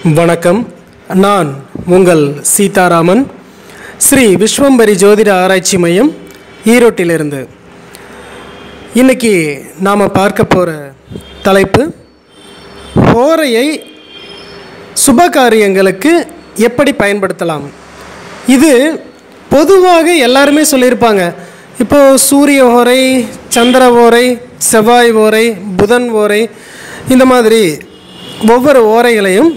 வணக்கம் நான் உங்கள் சீதாராமன் ஸ்ரீ விஸ்வம்பரி ஜோதிட ஆராய்ச்சி மையம் ஈரோட்டிலிருந்து இன்னைக்கு நாம் பார்க்க போகிற தலைப்பு ஹோரையை சுப காரியங்களுக்கு எப்படி பயன்படுத்தலாம் இது பொதுவாக எல்லாருமே சொல்லியிருப்பாங்க இப்போ சூரிய ஓரை சந்திர ஓரை செவ்வாய் ஓரை புதன் ஓரை இந்த மாதிரி ஒவ்வொரு ஓரைகளையும்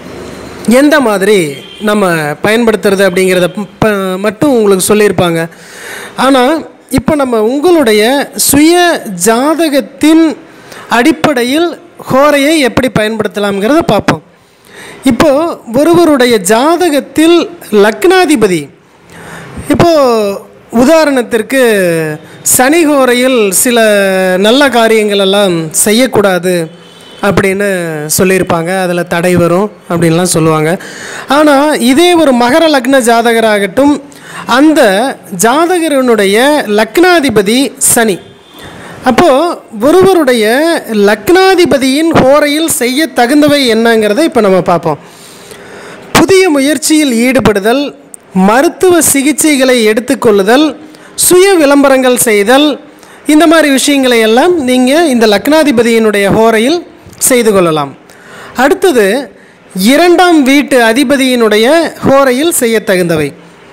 எந்த மாதிரி நம்ம பயன்படுத்துறது அப்படிங்கிறத ப மட்டும் உங்களுக்கு சொல்லியிருப்பாங்க ஆனால் இப்போ நம்ம உங்களுடைய சுய ஜாதகத்தின் அடிப்படையில் ஹோரையை எப்படி பயன்படுத்தலாம்ங்கிறத பார்ப்போம் இப்போ ஒருவருடைய ஜாதகத்தில் லக்னாதிபதி இப்போ உதாரணத்திற்கு சனி ஹோரையில் சில நல்ல காரியங்கள் எல்லாம் செய்யக்கூடாது அப்படின்னு சொல்லியிருப்பாங்க அதில் தடை வரும் அப்படின்லாம் சொல்லுவாங்க ஆனால் இதே ஒரு மகர லக்ன ஜாதகராகட்டும் அந்த ஜாதகரனுடைய லக்னாதிபதி சனி அப்போது ஒருவருடைய லக்னாதிபதியின் ஹோரையில் செய்ய தகுந்தவை என்னங்கிறத இப்போ நம்ம பார்ப்போம் புதிய முயற்சியில் ஈடுபடுதல் மருத்துவ சிகிச்சைகளை எடுத்துக்கொள்ளுதல் சுய விளம்பரங்கள் செய்தல் இந்த மாதிரி விஷயங்களை எல்லாம் நீங்கள் இந்த லக்னாதிபதியினுடைய ஹோரையில் செய்து கொள்ளலாம் அடுத்தது இரண்டாம் வீட்டு அதிபதியினுடைய ஹோரையில் செய்ய தகுந்தவை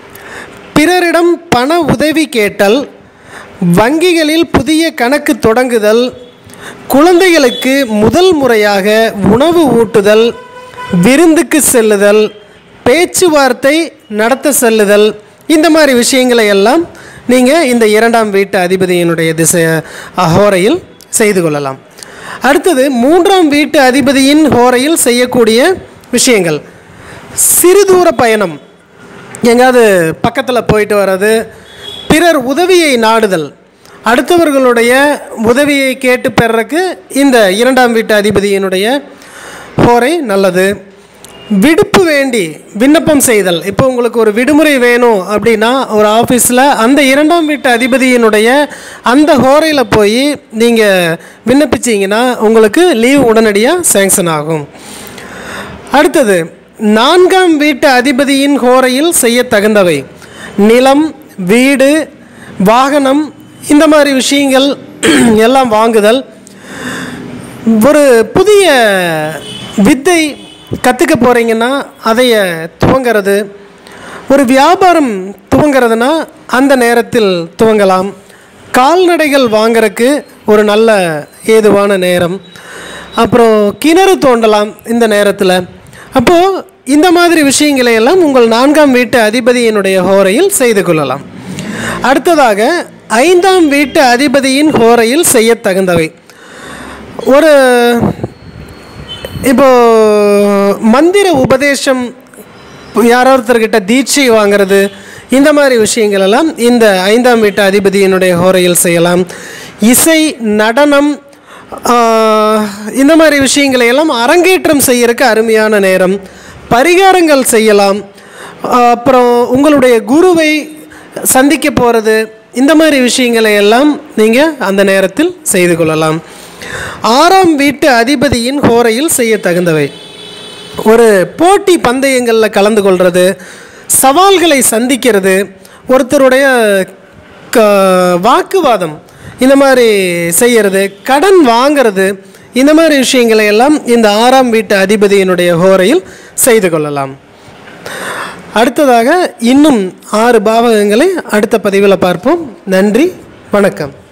பிறரிடம் பண உதவி கேட்டல் வங்கிகளில் புதிய கணக்கு தொடங்குதல் குழந்தைகளுக்கு முதல் முறையாக உணவு ஊட்டுதல் விருந்துக்கு செல்லுதல் பேச்சுவார்த்தை நடத்த செல்லுதல் இந்த மாதிரி விஷயங்களை எல்லாம் நீங்கள் இந்த இரண்டாம் வீட்டு அதிபதியினுடைய திசை ஹோரையில் செய்து கொள்ளலாம் அடுத்தது மூன்றாம் வீட்டு அதிபதியின் ஹோரையில் செய்யக்கூடிய விஷயங்கள் சிறுதூர பயணம் எங்காவது பக்கத்தில் போயிட்டு வர்றது பிறர் உதவியை நாடுதல் அடுத்தவர்களுடைய உதவியை கேட்டு பெறறக்கு இந்த இரண்டாம் வீட்டு அதிபதியினுடைய ஹோரை நல்லது விடுப்பு வேண்டி விண்ணப்பம் செய்தல் இப்போ உங்களுக்கு ஒரு விடுமுறை வேணும் அப்படின்னா ஒரு ஆஃபீஸில் அந்த இரண்டாம் வீட்டு அதிபதியினுடைய அந்த ஹோரையில் போய் நீங்கள் விண்ணப்பிச்சீங்கன்னா உங்களுக்கு லீவ் உடனடியாக சேங்ஷன் ஆகும் அடுத்தது நான்காம் வீட்டு அதிபதியின் ஹோரையில் செய்ய தகுந்தவை நிலம் வீடு வாகனம் இந்த மாதிரி விஷயங்கள் எல்லாம் வாங்குதல் ஒரு புதிய வித்தை கற்றுக்க போகிறீங்கன்னா அதைய துவங்கிறது ஒரு வியாபாரம் துவங்கிறதுனா அந்த நேரத்தில் துவங்கலாம் கால்நடைகள் வாங்கறதுக்கு ஒரு நல்ல ஏதுவான நேரம் அப்புறம் கிணறு தோண்டலாம் இந்த நேரத்தில் அப்போது இந்த மாதிரி விஷயங்களை எல்லாம் உங்கள் நான்காம் வீட்டு அதிபதியினுடைய ஹோரையில் செய்து கொள்ளலாம் அடுத்ததாக ஐந்தாம் வீட்டு அதிபதியின் ஹோரையில் செய்ய தகுந்தவை ஒரு இப்போ மந்திர உபதேசம் யாரோ ஒருத்தர்கிட்ட தீட்சை வாங்கிறது இந்த மாதிரி விஷயங்கள் எல்லாம் இந்த ஐந்தாம் வீட்டு அதிபதியினுடைய ஹோரையில் செய்யலாம் இசை நடனம் ஆஹ், இந்த மாதிரி விஷயங்களை எல்லாம் அரங்கேற்றம் செய்யறதுக்கு அருமையான நேரம் பரிகாரங்கள் செய்யலாம் ஆஹ், அப்புறம் உங்களுடைய குருவை சந்திக்க போகிறது இந்த மாதிரி விஷயங்களை எல்லாம் நீங்கள் அந்த நேரத்தில் செய்து கொள்ளலாம் ஆறாம் வீட்டு அதிபதியின் ஹோரையில் செய்ய தகுந்தவை ஒரு போட்டி பந்தயங்களில் கலந்து கொள்வது சவால்களை சந்திக்கிறது ஒருத்தருடைய க வாக்குவாதம் இந்த மாதிரி செய்கிறது கடன் வாங்கிறது இந்த மாதிரி விஷயங்களை எல்லாம் இந்த ஆறாம் வீட்டு அதிபதியினுடைய ஹோரையில் செய்து கொள்ளலாம் அடுத்ததாக இன்னும் ஆறு பாவகங்களை அடுத்த பதிவில் பார்ப்போம் நன்றி வணக்கம்